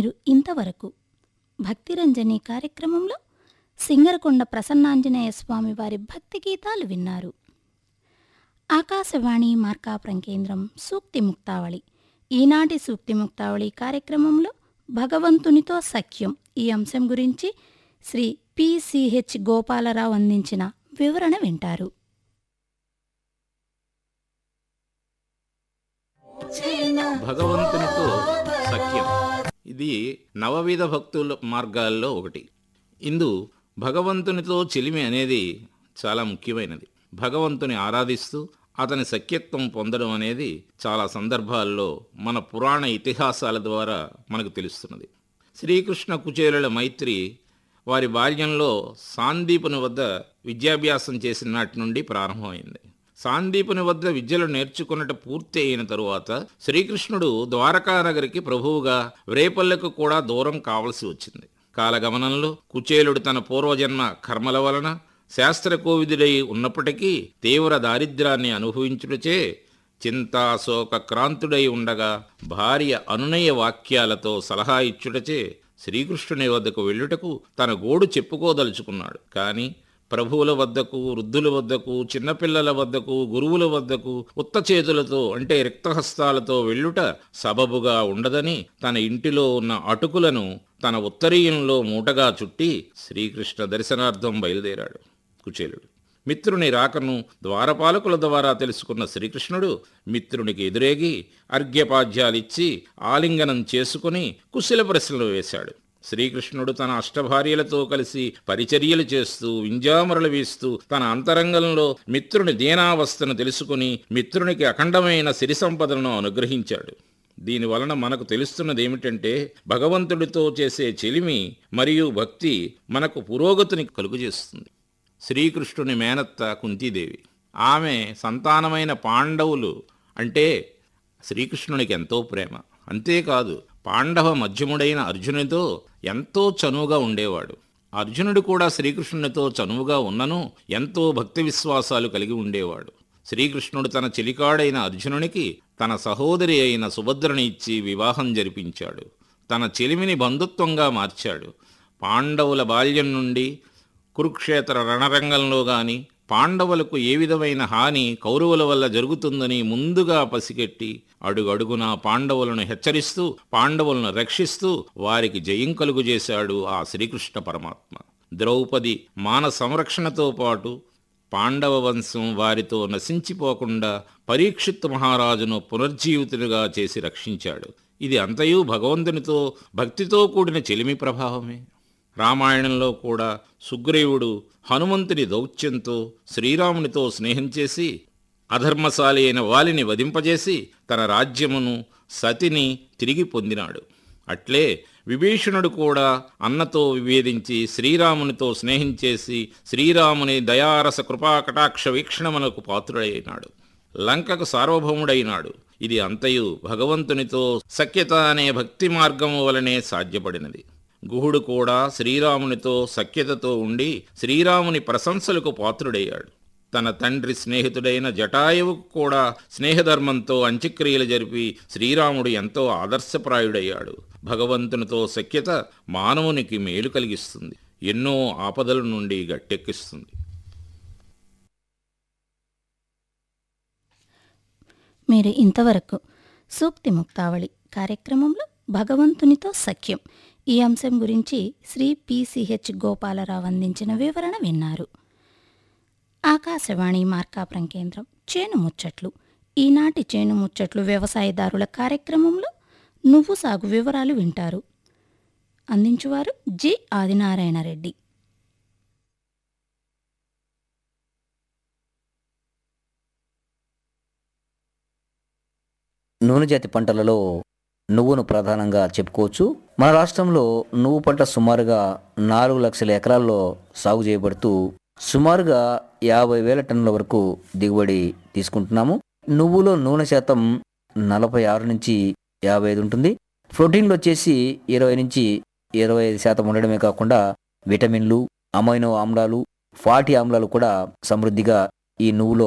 మీరు ఇంతవరకు భక్తిరంజని కార్యక్రమంలో సింగరకొండ ప్రసన్నాంజనేయ స్వామి వారి భక్తి గీతాలు విన్నారు ఆకాశవాణి మార్కాపురం కేంద్రం సూక్తి ముక్తావళి ఈనాటి సూక్తి ముక్తావళి కార్యక్రమంలో భగవంతునితో సఖ్యం ఈ అంశం గురించి శ్రీ పిసిహెచ్ గోపాలరావు అందించిన వివరణ వింటారు భగవంతునితో సఖ్యం ఇది నవవిధ భక్తుల మార్గాల్లో ఒకటి ఇందు భగవంతునితో చెలిమి అనేది చాలా ముఖ్యమైనది భగవంతుని ఆరాధిస్తూ అతని సఖ్యత్వం పొందడం అనేది చాలా సందర్భాల్లో మన పురాణ ఇతిహాసాల ద్వారా మనకు తెలుస్తున్నది శ్రీకృష్ణ కుచేలుల మైత్రి వారి బాల్యంలో సాందీపుని వద్ద విద్యాభ్యాసం చేసిన నాటి నుండి ప్రారంభమైంది సాందీపుని వద్ద విద్యలు నేర్చుకున్నట పూర్తి అయిన తరువాత శ్రీకృష్ణుడు ద్వారకానగరికి ప్రభువుగా వ్రేపల్లెకు కూడా దూరం కావలసి వచ్చింది కాలగమనంలో కుచేలుడు తన పూర్వజన్మ కర్మల వలన శాస్త్రకోవిదుడై ఉన్నప్పటికీ తీవ్ర దారిద్ర్యాన్ని అనుభవించుటచే చింతాశోక క్రాంతుడై ఉండగా భార్య అనునయ వాక్యాలతో సలహా ఇచ్చుటచే శ్రీకృష్ణుని వద్దకు వెళ్ళుటకు తన గోడు చెప్పుకోదలుచుకున్నాడు కాని ప్రభువుల వద్దకు వృద్ధుల వద్దకు చిన్నపిల్లల వద్దకు గురువుల వద్దకు ఉత్త చేతులతో అంటే రిక్తహస్తాలతో వెళ్ళుట సబబుగా ఉండదని తన ఇంటిలో ఉన్న అటుకులను తన ఉత్తరీయంలో మూటగా చుట్టి శ్రీకృష్ణ దర్శనార్థం బయలుదేరాడు కుచేలుడు మిత్రుని రాకను ద్వారపాలకుల ద్వారా తెలుసుకున్న శ్రీకృష్ణుడు మిత్రునికి ఎదురేగి అర్ఘ్యపాద్యాలిచ్చి ఆలింగనం చేసుకుని కుశల ప్రశ్నలు వేశాడు శ్రీకృష్ణుడు తన అష్టభార్యలతో కలిసి పరిచర్యలు చేస్తూ వింజామరలు వేస్తూ తన అంతరంగంలో మిత్రుని దీనావస్థను తెలుసుకుని మిత్రునికి అఖండమైన సిరి సంపదలను అనుగ్రహించాడు దీని వలన మనకు తెలుస్తున్నది ఏమిటంటే భగవంతుడితో చేసే చెలిమి మరియు భక్తి మనకు పురోగతిని కలుగజేస్తుంది శ్రీకృష్ణుని మేనత్త కుంతీదేవి ఆమె సంతానమైన పాండవులు అంటే శ్రీకృష్ణునికి ఎంతో ప్రేమ అంతేకాదు పాండవ మధ్యముడైన అర్జునుడితో ఎంతో చనువుగా ఉండేవాడు అర్జునుడు కూడా శ్రీకృష్ణునితో చనువుగా ఉన్నను ఎంతో భక్తి విశ్వాసాలు కలిగి ఉండేవాడు శ్రీకృష్ణుడు తన చెలికాడైన అర్జునునికి తన సహోదరి అయిన సుభద్రని ఇచ్చి వివాహం జరిపించాడు తన చెలిమిని బంధుత్వంగా మార్చాడు పాండవుల బాల్యం నుండి కురుక్షేత్ర రణరంగంలో గాని పాండవులకు ఏ విధమైన హాని కౌరవుల వల్ల జరుగుతుందని ముందుగా పసిగట్టి అడుగడుగునా పాండవులను హెచ్చరిస్తూ పాండవులను రక్షిస్తూ వారికి జయం కలుగుజేశాడు ఆ శ్రీకృష్ణ పరమాత్మ ద్రౌపది మాన సంరక్షణతో పాటు పాండవ వంశం వారితో నశించిపోకుండా పరీక్షిత్ మహారాజును పునర్జీవితునిగా చేసి రక్షించాడు ఇది అంతయు భగవంతునితో భక్తితో కూడిన చెలిమి ప్రభావమే రామాయణంలో కూడా సుగ్రీవుడు హనుమంతుని దౌత్యంతో శ్రీరామునితో స్నేహం చేసి అధర్మశాలి అయిన వాలిని వధింపజేసి తన రాజ్యమును సతిని తిరిగి పొందినాడు అట్లే విభీషణుడు కూడా అన్నతో విభేదించి శ్రీరామునితో స్నేహం చేసి శ్రీరాముని దయారస కృపాకటాక్ష వీక్షణమునకు పాత్రుడైనాడు లంకకు సార్వభౌముడైనాడు ఇది అంతయు భగవంతునితో సఖ్యత అనే భక్తి మార్గము వలనే సాధ్యపడినది గుహుడు కూడా శ్రీరామునితో సఖ్యతతో ఉండి శ్రీరాముని ప్రశంసలకు పాత్రుడయ్యాడు తన తండ్రి స్నేహితుడైన జటాయువుకు కూడా స్నేహధర్మంతో అంత్యక్రియలు జరిపి శ్రీరాముడు ఎంతో ఆదర్శప్రాయుడయ్యాడు భగవంతునితో సఖ్యత మానవునికి మేలు కలిగిస్తుంది ఎన్నో ఆపదల నుండి గట్టెక్కిస్తుంది మీరు ఇంతవరకు సూక్తి ముక్తావళి కార్యక్రమంలో భగవంతునితో సఖ్యం ఈ అంశం గురించి శ్రీ పిసిహెచ్ గోపాలరావు అందించిన వివరణ విన్నారు ఆకాశవాణి మార్కాపురం కేంద్రం చేను ముచ్చట్లు ఈనాటి చేను ముచ్చట్లు వ్యవసాయదారుల కార్యక్రమంలో నువ్వు సాగు వివరాలు వింటారు అందించువారు జి ఆదినారాయణ రెడ్డి నూనె జాతి పంటలలో నువ్వును ప్రధానంగా చెప్పుకోవచ్చు మన రాష్ట్రంలో నువ్వు పంట సుమారుగా నాలుగు లక్షల ఎకరాల్లో సాగు చేయబడుతూ సుమారుగా యాభై వేల టన్నుల వరకు దిగుబడి తీసుకుంటున్నాము నువ్వులో నూనె శాతం నలభై ఆరు నుంచి యాభై ఐదు ఉంటుంది ప్రోటీన్లు వచ్చేసి ఇరవై నుంచి ఇరవై ఐదు శాతం ఉండడమే కాకుండా విటమిన్లు అమైనో ఆమ్లాలు ఫాటీ ఆమ్లాలు కూడా సమృద్ధిగా ఈ నువ్వులో